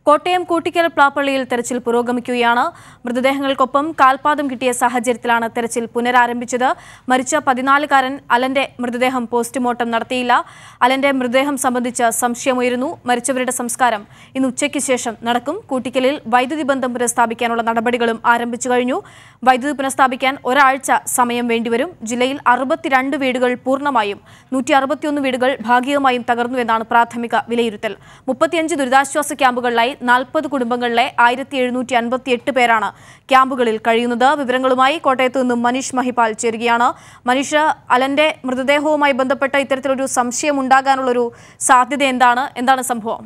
കോട്ടയം കൂട്ടിക്കൽ പ്ലാപ്പള്ളിയിൽ തെരച്ചിൽ പുരോഗമിക്കുകയാണ് മൃതദേഹങ്ങൾക്കൊപ്പം കാൽപാദം കിട്ടിയ സാഹചര്യത്തിലാണ് തെരച്ചിൽ പുനരാരംഭിച്ചത് മരിച്ച പതിനാലുകാരൻ അലന്റെ മൃതദേഹം പോസ്റ്റ്മോർട്ടം നടത്തിയില്ല അലന്റെ മൃതദേഹം സംബന്ധിച്ച് സംശയമുയരുന്നു മരിച്ചവരുടെ സംസ്കാരം ഇന്ന് ഉച്ചയ്ക്ക് ശേഷം നടക്കും കൂട്ടിക്കലിൽ വൈദ്യുതി ബന്ധം പുനഃസ്ഥാപിക്കാനുള്ള നടപടികളും ആരംഭിച്ചു കഴിഞ്ഞു വൈദ്യുതി പുനഃസ്ഥാപിക്കാൻ ഒരാഴ്ച സമയം വേണ്ടിവരും ജില്ലയിൽ അറുപത്തിരണ്ട് വീടുകൾ പൂർണ്ണമായും നൂറ്റി അറുപത്തിയൊന്ന് വീടുകൾ ഭാഗികമായും തകർന്നുവെന്നാണ് പ്രാഥമിക വിലയിരുത്തൽ മുപ്പത്തിയഞ്ച് ദുരിതാശ്വാസ ക്യാമ്പുകളിലായി നാൽപ്പത് കുടുംബങ്ങളിലെ ആയിരത്തി എഴുന്നൂറ്റി അൻപത്തിയെട്ട് പേരാണ് ക്യാമ്പുകളിൽ കഴിയുന്നത് വിവരങ്ങളുമായി കോട്ടയത്ത് നിന്നും മനീഷ് മഹിപാൽ ചേരുകയാണ് മനീഷ് അലന്റെ മൃതദേഹവുമായി ബന്ധപ്പെട്ട ഇത്തരത്തിലൊരു സംശയം ഉണ്ടാകാനുള്ളൊരു സാധ്യത എന്താണ് എന്താണ് സംഭവം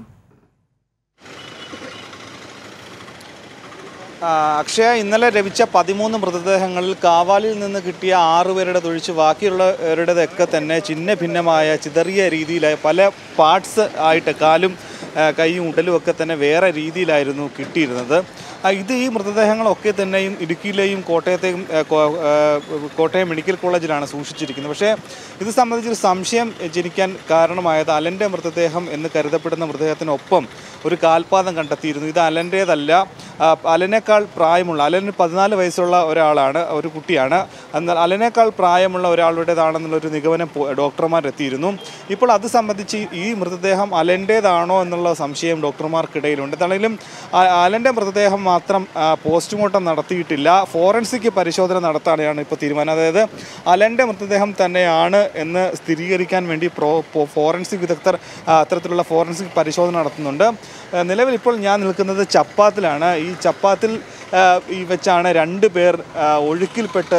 ആ, അക്ഷയ ഇന്നലെ ലഭിച്ച പതിമൂന്ന് മൃതദേഹങ്ങളിൽ കാവാലിൽ നിന്ന് കിട്ടിയ ആറുപേരുടെ തൊഴിച്ച് ബാക്കിയുള്ളവരുടേതൊക്കെ തന്നെ ചിഹ്ന ഭിന്നമായ ചിതറിയ രീതിയിലായ പല പാർട്സ് ആയിട്ട് കാലും ആ, കൈയും ഉടലും ഒക്കെ തന്നെ വേറെ രീതിയിലായിരുന്നു കിട്ടിയിരുന്നത് ആ, ഇത് ഈ മൃതദേഹങ്ങളൊക്കെ തന്നെയും ഇടുക്കിയിലെയും കോട്ടയത്തെയും ആ, കോ- ആ, കോട്ടയം മെഡിക്കൽ കോളേജിലാണ് സൂക്ഷിച്ചിരിക്കുന്നത് പക്ഷേ ഇത് സംബന്ധിച്ചൊരു സംശയം ജനിക്കാൻ കാരണമായത് അലൻ്റെ മൃതദേഹം എന്ന് കരുതപ്പെടുന്ന മൃതദേഹത്തിനൊപ്പം ഒരു കാൽപാദം കണ്ടെത്തിയിരുന്നു ഇത് അലൻ്റേതല്ല ആ, അലനേക്കാൾ പ്രായമുള്ള അലന് പതിനാല് വയസ്സുള്ള ഒരാളാണ് ഒരു കുട്ടിയാണ് എന്നാൽ അലനേക്കാൾ പ്രായമുള്ള ഒരാളുടേതാണെന്നുള്ളൊരു നിഗമനം പോ- ഡോക്ടർമാർ എത്തിയിരുന്നു ഇപ്പോൾ അത് സംബന്ധിച്ച് ഈ മൃതദേഹം അലൻ്റേതാണോ എന്നുള്ള സംശയം ഡോക്ടർമാർക്കിടയിലുണ്ട് എന്താണെങ്കിലും ആ- അലൻ്റെ മൃതദേഹം മാത്രം ആ, പോസ്റ്റ്മോർട്ടം നടത്തിയിട്ടില്ല ഫോറൻസിക് പരിശോധന നടത്താനാണ് ഇപ്പോൾ തീരുമാനം അതായത് അലൻ്റെ മൃതദേഹം തന്നെയാണ് എന്ന് സ്ഥിരീകരിക്കാൻ വേണ്ടി പ്രോ പോ- ഫോറൻസിക് വിദഗ്ധർ ആ, അത്തരത്തിലുള്ള ഫോറൻസിക് പരിശോധന നടത്തുന്നുണ്ട് ആ, നിലവിൽ ഇപ്പോൾ ഞാൻ നിൽക്കുന്നത് ചപ്പാത്തിലാണ് ഈ ചപ്പാത്തിൽ ആ, ഈ വെച്ചാണ് രണ്ട് പേർ ആ, ഒഴുക്കിൽപ്പെട്ട്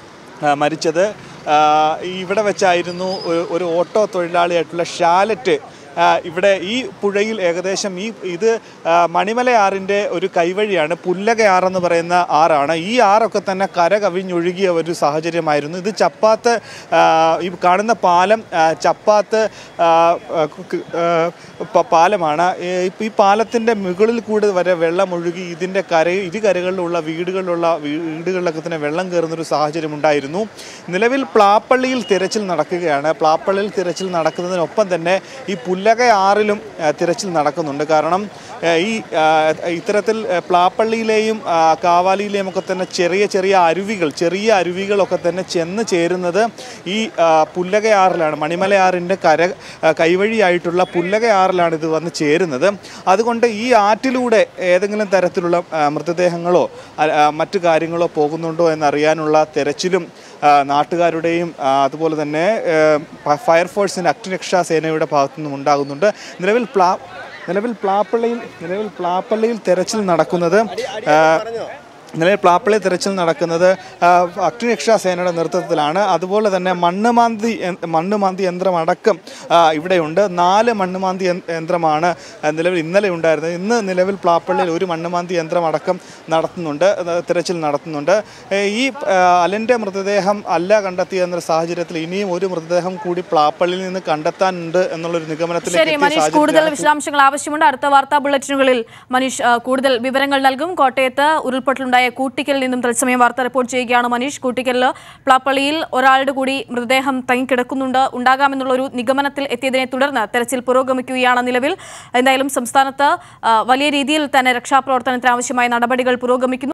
ആ, മരിച്ചത് ആ, ഇവിടെ വെച്ചായിരുന്നു ഒരു- ഒരു ഓട്ടോ തൊഴിലാളിയായിട്ടുള്ള ഷാലറ്റ് ആ, ഇവിടെ ഈ പുഴയിൽ ഏകദേശം ഈ ഇത് ആ, മണിമലയാറിൻ്റെ ഒരു കൈവഴിയാണ് പുല്ലകയാറെന്ന് പറയുന്ന ആറാണ് ഈ ആറൊക്കെ തന്നെ കര കവിഞ്ഞൊഴുകിയ ഒരു സാഹചര്യമായിരുന്നു ഇത് ചപ്പാത്ത് ആ, ഈ കാണുന്ന പാലം ആ, ചപ്പാത്ത് ആ, ആ, കു- ആ, പ- പാലമാണ് ഈ ഈ പാലത്തിൻ്റെ മുകളിൽ കൂടെ വരെ വെള്ളം ഒഴുകി ഇതിൻ്റെ കര ഇരു കരകളിലുള്ള വീടുകളിലുള്ള വീടുകളിലൊക്കെ തന്നെ വെള്ളം കയറുന്നൊരു സാഹചര്യം ഉണ്ടായിരുന്നു നിലവിൽ പ്ലാപ്പള്ളിയിൽ തിരച്ചിൽ നടക്കുകയാണ് പ്ലാപ്പള്ളിയിൽ തിരച്ചിൽ നടക്കുന്നതിനൊപ്പം തന്നെ ഈ പുല്ലക ആറിലും ആ, തിരച്ചിൽ നടക്കുന്നുണ്ട് കാരണം ആ, ഈ ആ, ഇത്തരത്തിൽ ആ, പ്ലാപ്പള്ളിയിലെയും ആ, കാവാലിയിലെയും ഒക്കെ തന്നെ ചെറിയ ചെറിയ അരുവികൾ ചെറിയ അരുവികളൊക്കെ തന്നെ ചെന്ന് ചേരുന്നത് ഈ ആ, പുല്ലകയാറിലാണ് മണിമലയാറിൻ്റെ കര ആ, കൈവഴിയായിട്ടുള്ള പുല്ലകയാറിലാണ് ഇത് വന്ന് ചേരുന്നത് അതുകൊണ്ട് ഈ ആറ്റിലൂടെ ഏതെങ്കിലും തരത്തിലുള്ള ആ, മൃതദേഹങ്ങളോ അ- ആ, മറ്റു കാര്യങ്ങളോ പോകുന്നുണ്ടോ എന്നറിയാനുള്ള തെരച്ചിലും ആ, നാട്ടുകാരുടെയും ആ, അതുപോലെ തന്നെ ഏ, ഫ- ഫയർഫോഴ്സിൻ്റെ അഗ്നിരക്ഷാ സേനയുടെ ഭാഗത്തു നിന്നും ഉണ്ടാകുന്നുണ്ട് നിലവിൽ പ്ലാ നിലവിൽ പ്ലാപ്പള്ളിയിൽ നിലവിൽ പ്ലാപ്പള്ളിയിൽ തെരച്ചിൽ നടക്കുന്നത് ആ, നിലവിൽ പ്ലാപ്പള്ളി തെരച്ചിൽ നടക്കുന്നത് ആ, അഗ്നിരക്ഷാ സേനയുടെ നേതൃത്വത്തിലാണ് അതുപോലെ തന്നെ മണ്ണുമാന്തി യ- മണ്ണുമാന്തി യന്ത്രം അടക്കം ആ, ഇവിടെയുണ്ട് നാല് മണ്ണുമാന്തി യൻ- യന്ത്രമാണ് ആ, നിലവിൽ ഇന്നലെ ഉണ്ടായിരുന്നത് ഇന്ന് നിലവിൽ പ്ലാപ്പള്ളിയിൽ ഒരു മണ്ണുമാന്തി യന്ത്രം അടക്കം നടത്തുന്നുണ്ട് അത് തെരച്ചിൽ നടത്തുന്നുണ്ട് ഏ, ഈ ആ, അലൻ്റെ മൃതദേഹം അല്ല കണ്ടെത്തിയ സാഹചര്യത്തിൽ ഇനിയും ഒരു മൃതദേഹം കൂടി പ്ലാപ്പള്ളിയിൽ നിന്ന് കണ്ടെത്താനുണ്ട് എന്നുള്ളൊരു നിഗമനത്തിലേക്ക് ശരി എത്തിയ മനീഷ് കൂടുതൽ സാഹചര്യത്തിലാണ് വിശദാംശങ്ങൾ ആവശ്യമുണ്ട് അടുത്ത വാർത്താ ബുള്ളറ്റിനുകളിൽ മനീഷ് ആ, കൂടുതൽ വിവരങ്ങൾ നൽകും കോട്ടയത്ത് ഉരുൾപൊട്ടലുണ്ടായ കൂട്ടിക്കലിൽ നിന്നും തത്സമയം വാർത്ത റിപ്പോർട്ട് ചെയ്യുകയാണ് മനീഷ് കൂട്ടിക്കലിൽ പ്ലാപ്പള്ളിയിൽ ഒരാളുടെ കൂടി മൃതദേഹം തങ്ങിക്കിടക്കുന്നുണ്ട് ഉണ്ടാകാമെന്നുള്ള ഒരു നിഗമനത്തിൽ എത്തിയതിനെ തുടർന്ന് തെരച്ചിൽ പുരോഗമിക്കുകയാണ് നിലവിൽ എന്തായാലും സംസ്ഥാനത്ത് ആ, വലിയ രീതിയിൽ തന്നെ രക്ഷാപ്രവർത്തനത്തിന് ആവശ്യമായ നടപടികൾ പുരോഗമിക്കുന്നു